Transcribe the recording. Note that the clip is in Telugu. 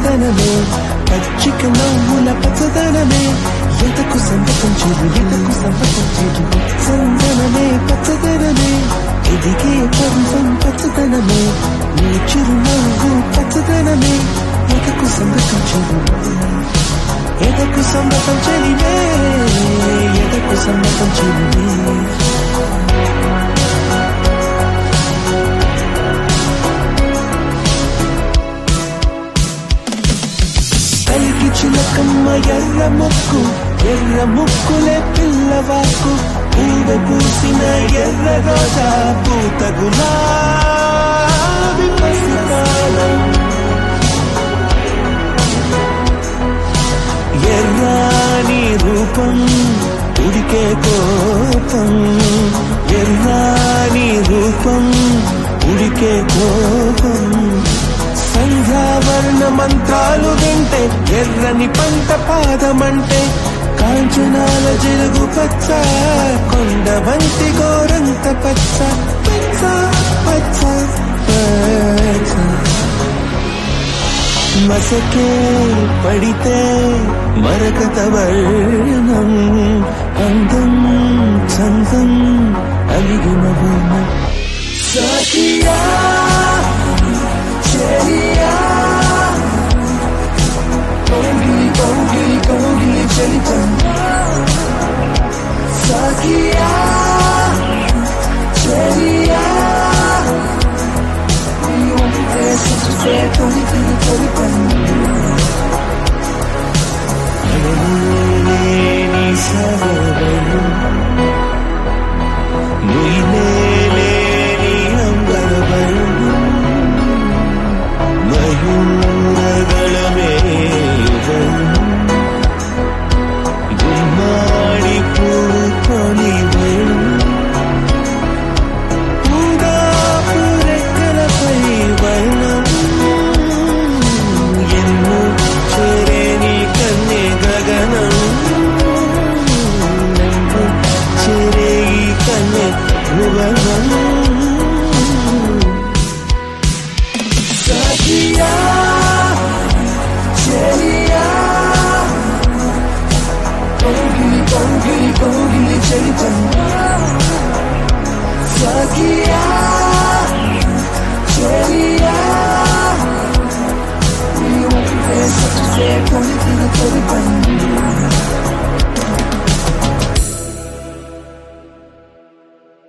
పచ్చదనమే పచ్చిక నవ్వుల పచ్చదనమే ఎతకు సంతకం చెడు ఎతకు సంతకం చెడు సందనమే పచ్చదనమే ఎదిగే పర్వం పచ్చదనమే నీ చిరునవ్వు పచ్చదనమే ఎతకు సంతకం చెడు ఎదకు సమ్మతం చెలివే ఎదకు సమ్మతం చెలివే కలికి చిలకమ్మ ఎర్ర ముక్కు ఎర్ర ముక్కులే పిల్లవాకు పూవ పూసిన ఎర్ర రోజా పూత గులాబీ పసికాలం ఎర్రాని రూపం ఉడికే కోపం ఎర్రాని రూపం ఉడికే కోపం సంధ్యావర్ణ మంత్రాలు వింటే ఎర్రని పంట పాదమంటే కాంచనాల జిలుగు పచ్చ కొండ వంటి గోరంత పచ్చ పచ్చ పచ్చ పచ్చ మసకే పడితే మరకత వర్ణం అందం చందం అలిగిన వర్ణం సఖియా చెలియా కౌగిలి కౌగిలి కౌగిలి చలితం సఖియా చెలియా గుమ్మాడి పూకొని రెక్కలపై వర్ణం ఎన్నో చేరేని కన్నే గగనం నన్ను చేరే ఈ కన్నే భువనం సఖియా చెలియా కౌగిలి కౌగిలి కౌగిలి చలితం సఖియా చెలియా నీ ఒకే సచ్చు సే కొలితిని కొలిపం